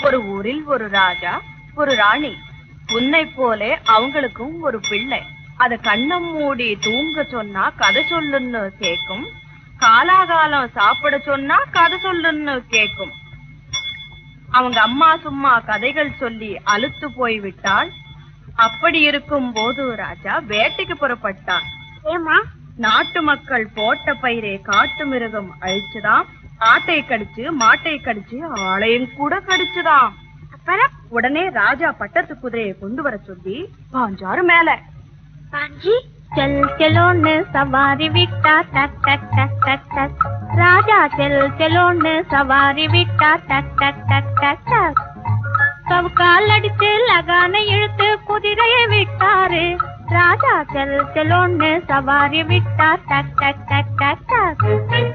ஒரு ஊரில் ஒரு ராஜா ஒரு ராணி உன்னை போலே அவங்களுக்கும் ஒரு பிள்ளை அத கண்ணம் மூடி தூங்க சொன்னா கதை சொல்லுன்னு கேக்கும் காலாகாலம் சாப்பிட சொன்னா கதை சொல்லுன்னு கேக்கும் அவங்க அம்மா சும்மா கதைகள் சொல்லி அலுத்து போய் விட்டாள் அப்படி இருக்கும் போது ராஜா வேட்டைக்கு புறப்பட்டான் ஏமா நாட்டு மக்கள் போட்ட பயிரை காட்டு மிருகம் அழிச்சுதான் ஆட்டை கடிச்சு மாட்டை கடிச்சு ஆளையும் கூட கடிச்சுதான் அப்புறம் உடனே ராஜா பட்டத்து குதிரையை கொண்டு வர சொல்லி பாஞ்சாறு மேல பாஞ்சி चल चलो ने सवारी विटा टक टक टक टक टक राजा चल चलो ने सवारी विटा टक टक टक टक टक सब काल अடித்து लगाने இழுத்து குதிரையை விட்டாரு ராஜா चल चलो ने सवारी विटा टक टक टक टक टक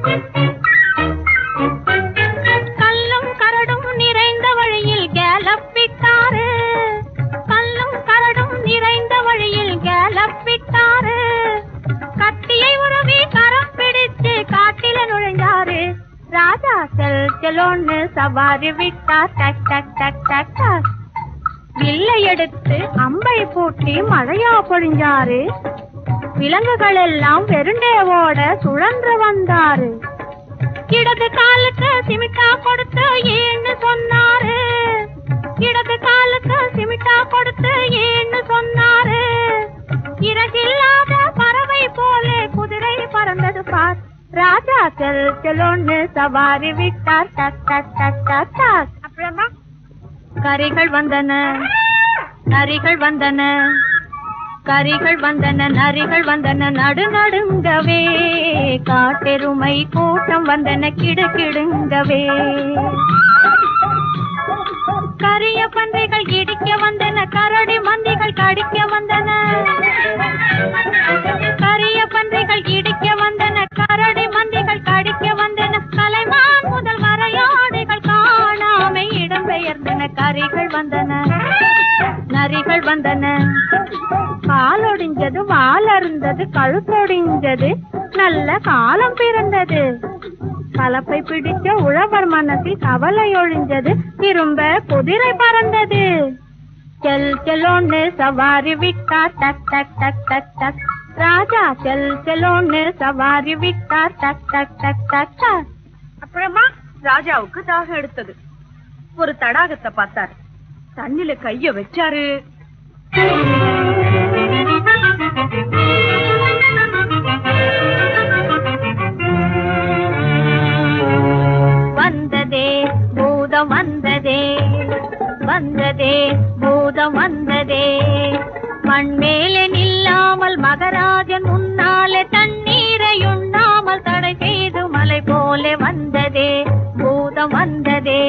கல்லும் கரடும் நிறைந்த வழியில் கேலப் விட்டாரு கல்லும் கரடும் நிறைந்த வழியில் கேலப் விட்டாரு கத்தியை உறவி கரம் பிடித்து காட்டில நுழைஞ்சாரு ராஜா செல் செலோன்னு சவாரி விட்டா டக் டக் டக் டக் டக் வில்லை எடுத்து அம்பை பூட்டி மழையா பொழிஞ்சாரு விலங்குகள் எல்லாம் வெருண்டேவோட சுழன்று வந்தாரு இடது காலுக்கு சிமிட்டா கொடுத்து ஏன்னு சொன்னாரு இடது காலுக்கு சிமிட்டா கொடுத்து ஏன்னு சொன்னாரு இறகில்லாத பறவை போல குதிரை பறந்தது பார் ராஜா செல் செலோன்னு சவாரி விட்டார் டக் டக் டக் டக் டக் அப்புறமா கரிகள் வந்தன நரிகள் வந்தன கரிகள் வந்தன நரிகள் வந்தன நடு நடுங்கவே காட்டெருமை கூட்டம் வந்தன கிடு கிடுங்கவே கரிய பன்றிகள் இடிக்க வந்தன கரடி மந்திகள் கடிக்க வந்தன கரிய பன்றிகள் இடிக்க வந்தன கரடி மந்திகள் கடிக்க வந்தன கலைமான் முதல் வரையாடுகள் காணாமை இடம் பெயர்ந்தன கரிகள் வந்தன நரிகள் வந்தன காலொடிஞ்சது வாலருந்தது கழுத்தொடிஞ்சது நல்ல காலம் பிறந்தது கலப்பை பிடிச்ச உழவர் மனத்தில் கவலை ஒழிஞ்சது திரும்ப குதிரை பறந்தது செல் செலோன்னு சவாரி விட்டா டக் டக் டக் டக் டக் ராஜா செல் செலோன்னு சவாரி விட்டா டக் டக் டக் டக் டக் அப்புறமா ராஜாவுக்கு தாகம் எடுத்தது ஒரு தடாகத்தை பார்த்தாரு தண்ணில கைய வச்சாரு வந்ததே பூதம் வந்ததே வந்ததே பூதம் வந்ததே மண் மேலே நில்லாமல் மகராஜன் முன்னாலே தண்ணீரை உண்ணாமல் தடை செய்து மலை போல வந்ததே பூதம் வந்ததே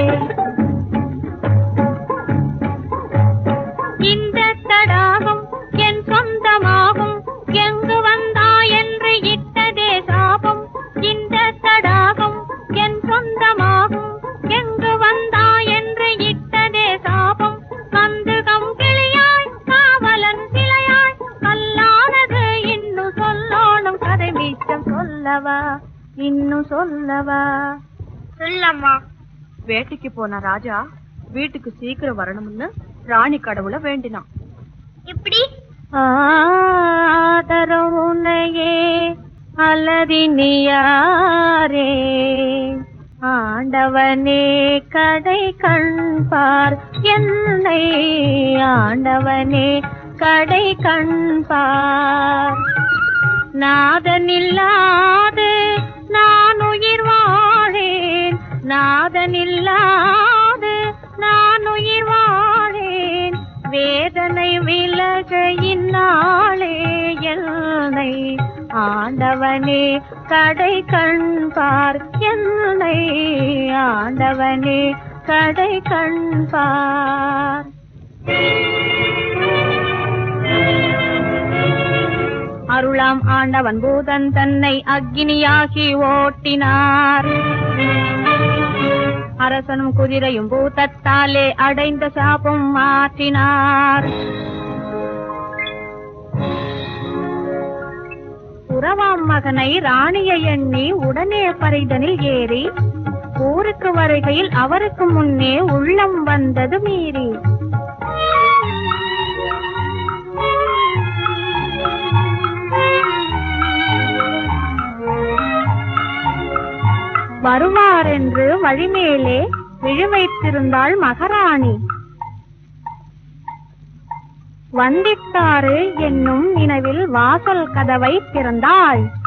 இந்த தடாகம் என் சொந்தமாகும் எங்கு வந்தா என்று இட்டதே சாபம் இந்த தடாகம் என் சொந்தமாகும் எங்கு வந்தா என்று இட்டதே சாபம் கந்துகம் கிளியாய் காவலன் சிலையாய் கல்லானது இன்னும் சொல்லோணும் கதை மீச்சம் சொல்லவா இன்னும் சொல்லவா சொல்லம்மா வேட்டைக்கு போன ராஜா வீட்டுக்கு சீக்கிரம் வரணும்னு ராணி கடவுளை வேண்டினான் இப்படி ஆதரம் உன்னையே அலறினியாரே ஆண்டவனே கடை கண்பார் என்னை ஆண்டவனே கடை கண்பார் நாதனில்லாது நான் உயிர் வாழேன் நாதனில்லாது நான் உயிர் வாழேன் வேதனை விலக இந்நாளே என்னை ஆண்டவனே கடை கண்பார் என்னை ஆண்டவனே கடை கண்பார் அருளாம் ஆண்டவன் பூதன் தன்னை அக்கினியாகி ஓட்டினார் அரசனும் குதிரையும் பூதத்தாலே அடைந்த சாபம் மாற்றினார் உறவாம் மகனை ராணியை எண்ணி உடனே பரிதனில் ஏறி ஊருக்கு வருகையில் அவருக்கு முன்னே உள்ளம் வந்தது மீறி வருவாரென்று வழிமேலே விழி வைத்திருந்தாள் மகாராணி வந்திட்டாரு என்னும் நினைவில் வாசல் கதவை திறந்தாள்